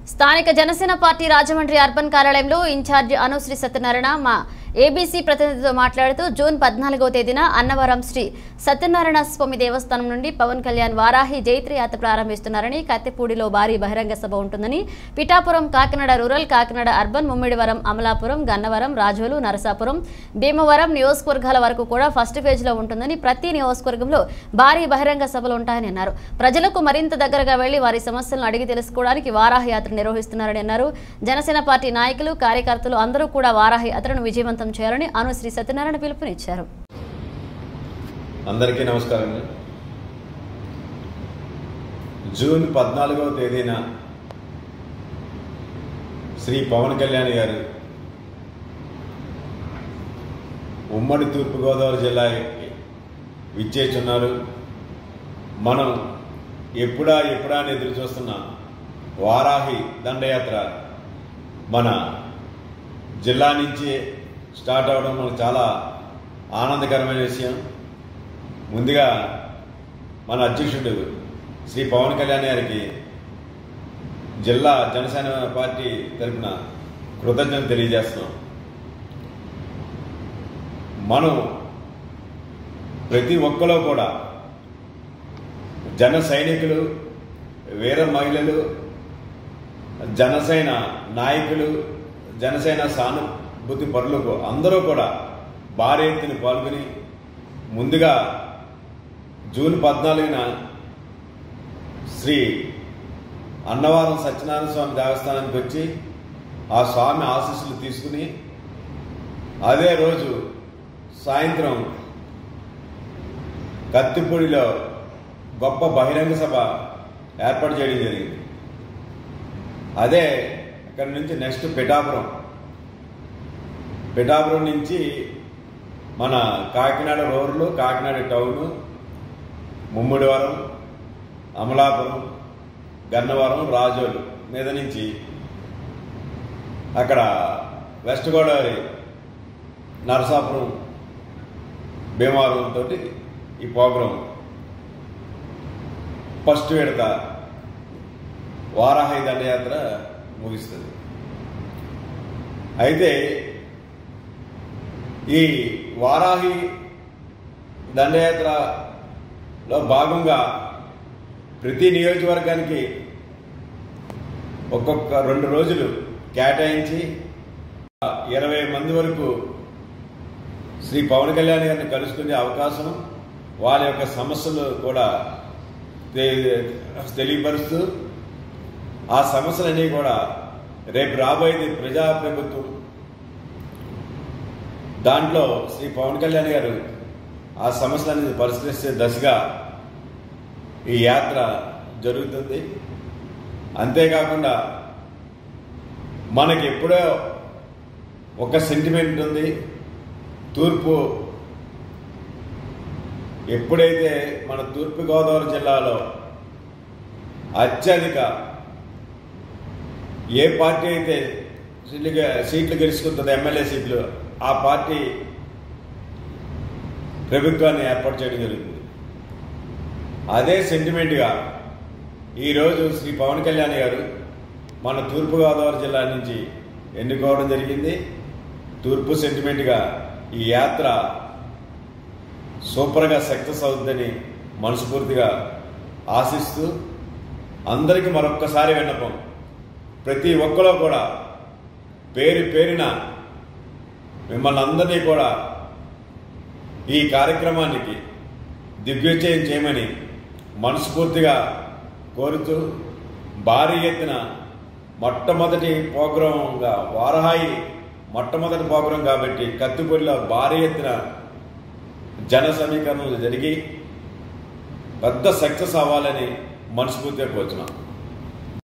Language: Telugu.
స్థానిక జనసేన పార్టీ రాజమండ్రి అర్బన్ కార్యాలయంలో ఇన్ఛార్జ్ అనుశ్రీ సత్యనారాయణ మా ఏబీసీ ప్రతినిధితో మాట్లాడుతూ జూన్ పద్నాలుగవ తేదీన అన్నవరం శ్రీ సత్యనారాయణ స్వామి దేవస్థానం నుండి పవన్ కళ్యాణ్ వారాహి జైత్ర యాత్ర ప్రారంభిస్తున్నారని కత్తిపూడిలో భారీ బహిరంగ సభ ఉంటుందని పిఠాపురం కాకినాడ రూరల్ కాకినాడ అర్బన్ ముమ్మిడివరం అమలాపురం గన్నవరం రాజోలు నరసాపురం భీమవరం నియోజకవర్గాల వరకు కూడా ఫస్ట్ పేజీలో ఉంటుందని ప్రతి నియోజకవర్గంలో భారీ బహిరంగ సభలు ఉంటాయని అన్నారు ప్రజలకు మరింత దగ్గరగా వెళ్లి వారి సమస్యలను అడిగి తెలుసుకోవడానికి వారాహి యాత్ర నిర్వహిస్తున్నారని అన్నారు జనసేన పార్టీ నాయకులు కార్యకర్తలు అందరూ కూడా వారాహి యాత్రను విజయవంతం చేయాలని అనుశ్రీ సత్యనారాయణ పిలుపునిచ్చారు అందరికీ నమస్కారం జూన్ పద్నాలుగవ తేదీన శ్రీ పవన్ కళ్యాణ్ గారు ఉమ్మడి తూర్పుగోదావరి జిల్లాకి విచ్చేస్తున్నారు మనం ఎప్పుడా ఎప్పుడా అని ఎదురు చూస్తున్న వారాహి దండయాత్ర మన జిల్లా నుంచి స్టార్ట్ అవడం మనకు చాలా ఆనందకరమైన విషయం ముందుగా మన అధ్యక్షుడు శ్రీ పవన్ కళ్యాణ్ గారికి జిల్లా జనసేన పార్టీ తరఫున కృతజ్ఞతలు తెలియజేస్తున్నాం మనం ప్రతి ఒక్కలో కూడా జన సైనికులు వీర మహిళలు జనసేన నాయకులు జనసేన సానుభూతి పరులకు అందరూ కూడా భారీ ఎత్తున పాల్గొని ముందుగా జూన్ పద్నాలుగున శ్రీ అన్నవరం సత్యనారాయణ స్వామి దేవస్థానానికి వచ్చి ఆ స్వామి ఆశీస్సులు తీసుకుని అదే రోజు సాయంత్రం కత్తిపూడిలో గొప్ప బహిరంగ సభ ఏర్పాటు చేయడం జరిగింది అదే అక్కడి నుంచి నెక్స్ట్ పిఠాపురం పిఠాపురం నుంచి మన కాకినాడ రోడ్లు కాకినాడ టౌన్ ముమ్మిడివరం అమలాపురం గన్నవరం రాజోలు మీద నుంచి అక్కడ వెస్ట్ గోదావరి నరసాపురం భీమవరం తోటి ఈ ప్రోగ్రాం ఫస్ట్ విడత వారాహి దండయాత్ర ముగిస్తుంది అయితే ఈ వారాహి దండయాత్రలో భాగంగా ప్రతి నియోజకవర్గానికి ఒక్కొక్క రెండు రోజులు కేటాయించి ఇరవై మంది వరకు శ్రీ పవన్ కళ్యాణ్ గారిని కలుసుకునే అవకాశం వాళ్ళ యొక్క సమస్యలు కూడా తె- తెలియపరుస్తూ ఆ సమస్యలన్నీ కూడా రేపు రాబోయేది ప్రజా ప్రభుత్వం దాంట్లో శ్రీ పవన్ కళ్యాణ్ గారు ఆ సమస్యలన్నీ పరిష్కరిస్తే దశగా ఈ యాత్ర జరుగుతుంది అంతేకాకుండా మనకి ఎప్పుడో ఒక సెంటిమెంట్ ఉంది తూర్పు ఎప్పుడైతే మన తూర్పు గోదావరి జిల్లాలో అత్యధిక ఏ పార్టీ అయితే సీట్లు గె- సీట్లు గెలుచుకుంటుందో ఎమ్మెల్యే సీట్లు ఆ పార్టీ ప్రభుత్వాన్ని ఏర్పాటు చేయడం జరుగుతుంది అదే సెంటిమెంట్గా ఈరోజు శ్రీ పవన్ కళ్యాణ్ గారు మన తూర్పుగోదావరి జిల్లా నుంచి ఎన్నుకోవడం జరిగింది తూర్పు సెంటిమెంట్గా ఈ యాత్ర సూపర్గా సక్సెస్ అవుతుందని మనస్ఫూర్తిగా ఆశిస్తూ అందరికీ మరొక్కసారి విన్నపం ప్రతి ఒక్కరూ కూడా పేరు పేరిన మిమ్మల్ని అందరినీ కూడా ఈ కార్యక్రమానికి దిగ్విజయం చేయమని మనస్ఫూర్తిగా కోరుతూ భారీ ఎత్తున మొట్టమొదటి ప్రోగ్రాంగా వారహాయి మొట్టమొదటి ప్రోగ్రాం కాబట్టి కత్తిపూడిలో భారీ ఎత్తున జన సమీకరణలు జరిగి పెద్ద సక్సెస్ అవ్వాలని మనస్ఫూర్తిగా కోరుచున్నాం